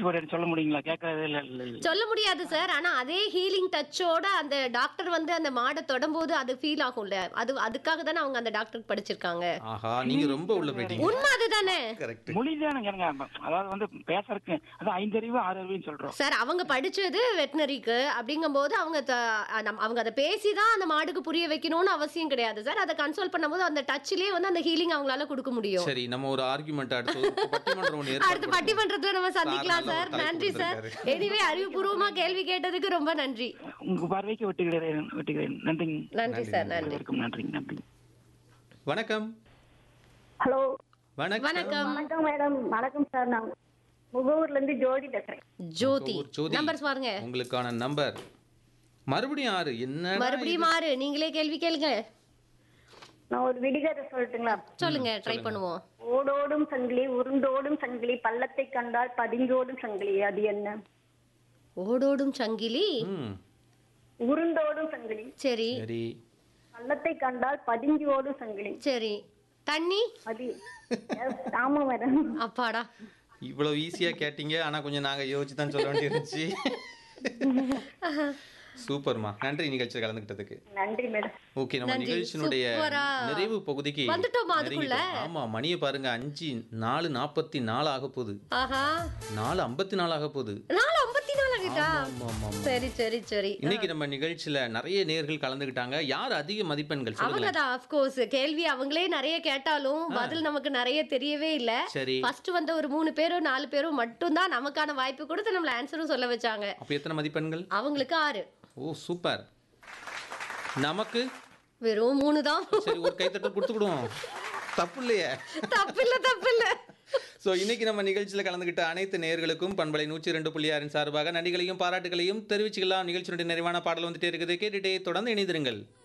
Touch word சொல்ல முடியுங்களா கேட்கறது இல்ல இல்ல இல்ல. சொல்ல முடியாது சார் ஆனா அதே ஹீலிங் டச்சோட அந்த டாக்டர் வந்து அந்த மாடை தொடும்போது அது ஃபீல் ஆகும்ல அது அதுக்காக தானே அவங்க அந்த டாக்டர் படிச்சிருக்காங்க ஆஹா நீங்க ரொம்ப உள்ள போயிட்டீங்க உண்மை அதுதானே கரெக்ட் மொழி தானே கேளுங்க அதாவது வந்து பேசுறதுக்கு அது ஐந்தறிவு ஆறு அறிவுன்னு சொல்றோம் சார் அவங்க படிச்சது வெட்டினரிக்கு அப்படிங்கும்போது அவங்க த- நம்ம- அவங்க அதை பேசி தான் அந்த மாடுக்கு புரிய வைக்கணும்னு அவசியம் கிடையாது சார் அதை கன்சோல் பண்ணும்போது அந்த டச்சிலே வந்து அந்த ஹீலிங் அவங்களால கொடுக்க முடியும் சரி நம்ம ஒரு ஆர்குமெண்ட் அடுத்து ஒரு பட்டிமன்றம் ஒன்று ஏற்பாடு அடுத்து பட்டிமன்றத்துல நம்ம சந்திக்கலாம் நல்ல சார் ஒரு தலைப்பு நன்றி சார் கொடுத்திருக்காரு. எனிவே அறிவுபூர்வமா கேள்வி கேட்டதுக்கு ரொம்ப நன்றி உங்க பார்வைக்கு வெட்டுகிறேன் வெட்டுகிறேன் நன்றிங்க நன்றி சார் நன்றி அனைவருக்கும் நன்றிங்க நன்றி வணக்கம் ஹலோ வணக்கம் வணக்கம் வணக்கம் மேடம் வணக்கம் சார் நான் முகூர்ல இருந்து ஜோதி பேசுறேன் ஜோதி ஒரு ஜோதி. நம்பர் பாருங்க உங்களுக்கான நம்பர் மறுபடியும் ஆறு என்ன மறுபடியும் மாறு நீங்களே கேள்வி கேளுங்க நான் ஒரு விடிகதை சொல்லட்டுங்களா சொல்லுங்க ட்ரை பண்ணுவோம் ஓடோடும் சங்கிலி உருண்டோடும் சங்கிலி பள்ளத்தை கண்டால் பதிஞ்சோடும் சங்கிலி அது என்ன ஓடோடும் சங்கிலி ம் உருண்டோடும் சங்கிலி சரி சரி பள்ளத்தை கண்டால் பதிஞ்சு ஓடும் சங்கிலி சரி தண்ணி அது Yes, ஆமா மேடம் அப்பாடா இவ்வளவு ஈஸியா கேட்டீங்க ஆனா கொஞ்சம் நாங்க யோசிச்சு தான் சொல்ல வேண்டியிருந்துச்சு சூப்பர்மா நன்றி நிகழ்ச்சியில் கலந்துக்கிட்டதுக்கு நன்றி மேடம் ஓகே நம்ம நன்றி. நிகழ்ச்சியினுடைய சூப்பரா. நிறைவு பகுதிக்கு வந்துட்டோமா அதுக்குள்ள? நெருங்கிட்டோம். ஆமா மணியை பாருங்க அஞ்சு நாலு நாற்பத்தி நாலு ஆக போகுது ஆஹா நாலு ஐம்பத்தி நாலு ஆக போகுது நாலு ஐம்பத்தி நாலு ஆகிட்டா ஆமா, ஆமா, ஆமா. சரி சரி சரி இன்னைக்கு நம்ம நிகழ்ச்சியில நிறைய நேர்கள் கலந்துக்கிட்டாங்க யார் அதிக மதிப்பெண்கள் அவங்க சொல்லுங்க தான் அஃப்கோர்ஸ் கேள்வி அவங்களே நிறைய கேட்டாலும் பதில் நமக்கு நிறைய தெரியவே இல்ல சரி ஃபர்ஸ்ட் வந்த ஒரு மூணு பேரும் நாலு பேரும் மட்டும்தான் நமக்கான வாய்ப்பு கொடுத்து நம்மள ஆன்சரும் சொல்ல வச்சாங்க அப்ப எத்தனை மதிப்பெண்கள் அவங்களுக்கு ஆறு ஓ சூப்பர் நமக்கு வெறும் மூணு தான் சரி ஒரு கைத்தட்டல் கொடுத்துக்கிடுவோம் தப்பு இல்லையே தப்பில்ல தப்பில்ல ஸோ இன்னைக்கு நம்ம நிகழ்ச்சியில் கலந்துக்கிட்ட அனைத்து நேயர்களுக்கும் பண்பலை நூற்றி ரெண்டு புள்ளி ஆறின் சார்பாக நன்றிகளையும் பாராட்டுகளையும் தெரிவிச்சுக்கலாம் நிகழ்ச்சியினுடைய நிறைவான பாடல் வந்துட்டே இருக்குது கேட்டுட்டே தொடர்ந்து இணைந்திருங்கள்